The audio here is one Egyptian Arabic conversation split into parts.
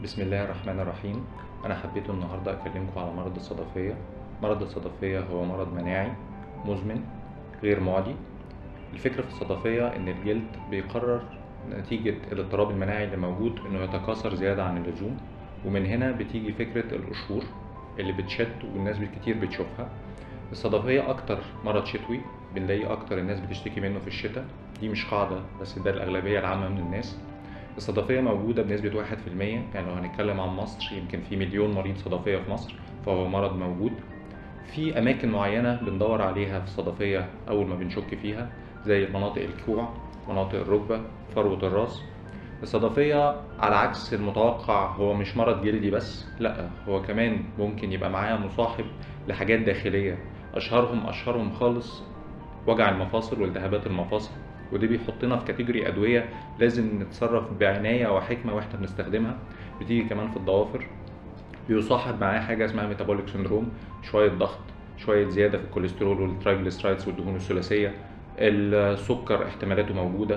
بسم الله الرحمن الرحيم أنا حبيت النهاردة أكلمكم على مرض الصدفية مرض الصدفية هو مرض مناعي مزمن غير معدي الفكرة في الصدفية إن الجلد بيقرر نتيجة الاضطراب المناعي اللي موجود إنه يتكاثر زيادة عن اللزوم ومن هنا بتيجي فكرة القشور اللي بتشد والناس كتير بتشوفها الصدفية أكتر مرض شتوي بنلاقي أكتر الناس بتشتكي منه في الشتاء دي مش قاعدة بس ده الأغلبية العامة من الناس الصدفية موجودة بنسبة واحد في المية يعني لو هنتكلم عن مصر يمكن في مليون مريض صدفية في مصر فهو مرض موجود في أماكن معينة بندور عليها في الصدفية أول ما بنشك فيها زي مناطق الكوع مناطق الركبة فروة الراس الصدفية على عكس المتوقع هو مش مرض جلدي بس لا هو كمان ممكن يبقى معاه مصاحب لحاجات داخلية أشهرهم أشهرهم خالص وجع المفاصل والتهابات المفاصل ودي بيحطنا في كاتيجوري ادويه لازم نتصرف بعنايه وحكمه واحنا بنستخدمها بتيجي كمان في الضوافر بيصاحب معاه حاجه اسمها ميتابوليك سندروم شويه ضغط شويه زياده في الكوليسترول والترايجليسرايدز والدهون الثلاثيه السكر احتمالاته موجوده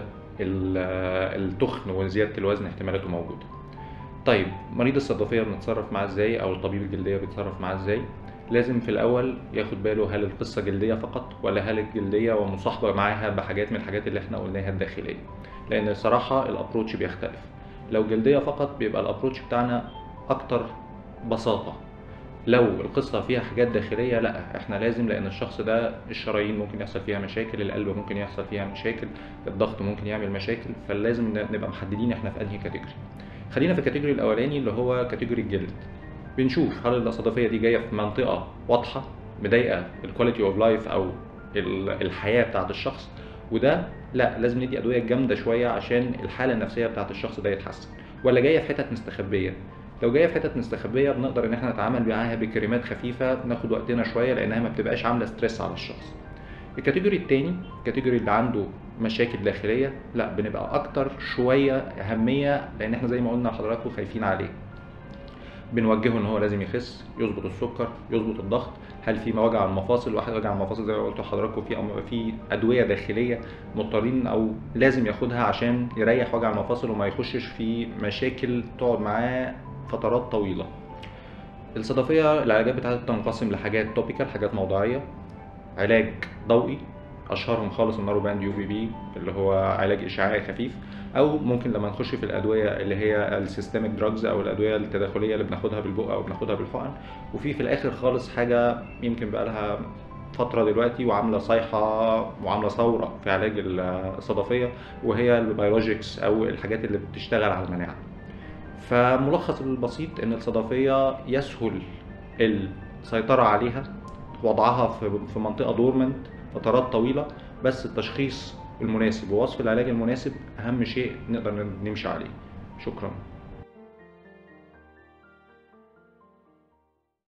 التخن وزياده الوزن احتمالاته موجوده طيب مريض الصدفيه بنتصرف معاه ازاي او الطبيب الجلديه بيتصرف معاه ازاي لازم في الاول ياخد باله هل القصه جلديه فقط ولا هل الجلديه ومصاحبه معاها بحاجات من الحاجات اللي احنا قلناها الداخليه لان الصراحه الابروتش بيختلف لو جلديه فقط بيبقى الابروتش بتاعنا اكتر بساطه لو القصة فيها حاجات داخلية لا احنا لازم لان الشخص ده الشرايين ممكن يحصل فيها مشاكل القلب ممكن يحصل فيها مشاكل الضغط ممكن يعمل مشاكل فلازم نبقى محددين احنا في انهي كاتيجوري خلينا في الكاتيجوري الاولاني اللي هو كاتيجوري الجلد بنشوف هل الصدفيه دي جايه في منطقه واضحه مضايقه الكواليتي اوف لايف او الحياه بتاعت الشخص وده لا لازم ندي ادويه جامده شويه عشان الحاله النفسيه بتاعت الشخص ده يتحسن ولا جايه في حتت مستخبيه لو جايه في حتت مستخبيه بنقدر ان احنا نتعامل معاها بكريمات خفيفه ناخد وقتنا شويه لانها ما بتبقاش عامله ستريس على الشخص الكاتيجوري التاني الكاتيجوري اللي عنده مشاكل داخليه لا بنبقى اكتر شويه اهميه لان احنا زي ما قلنا لحضراتكم خايفين عليه بنوجهه ان هو لازم يخس يظبط السكر يظبط الضغط هل في وجع المفاصل واحد وجع المفاصل زي ما قلت لحضراتكم في في ادويه داخليه مضطرين او لازم ياخدها عشان يريح وجع المفاصل وما يخشش في مشاكل تقعد معاه فترات طويله الصدفيه العلاجات بتاعتها تنقسم لحاجات توبيكال حاجات موضعيه علاج ضوئي اشهرهم خالص الناروباند يو بي بي اللي هو علاج اشعاعي خفيف او ممكن لما نخش في الادويه اللي هي السيستميك دراجز او الادويه التداخليه اللي بناخدها بالبق او بناخدها بالحقن وفي في الاخر خالص حاجه يمكن بقى لها فتره دلوقتي وعامله صيحه وعامله ثوره في علاج الصدفيه وهي البيولوجيكس او الحاجات اللي بتشتغل على المناعه فملخص البسيط ان الصدفيه يسهل السيطره عليها وضعها في منطقه دورمنت فترات طويله بس التشخيص المناسب ووصف العلاج المناسب اهم شيء نقدر نمشي عليه شكرا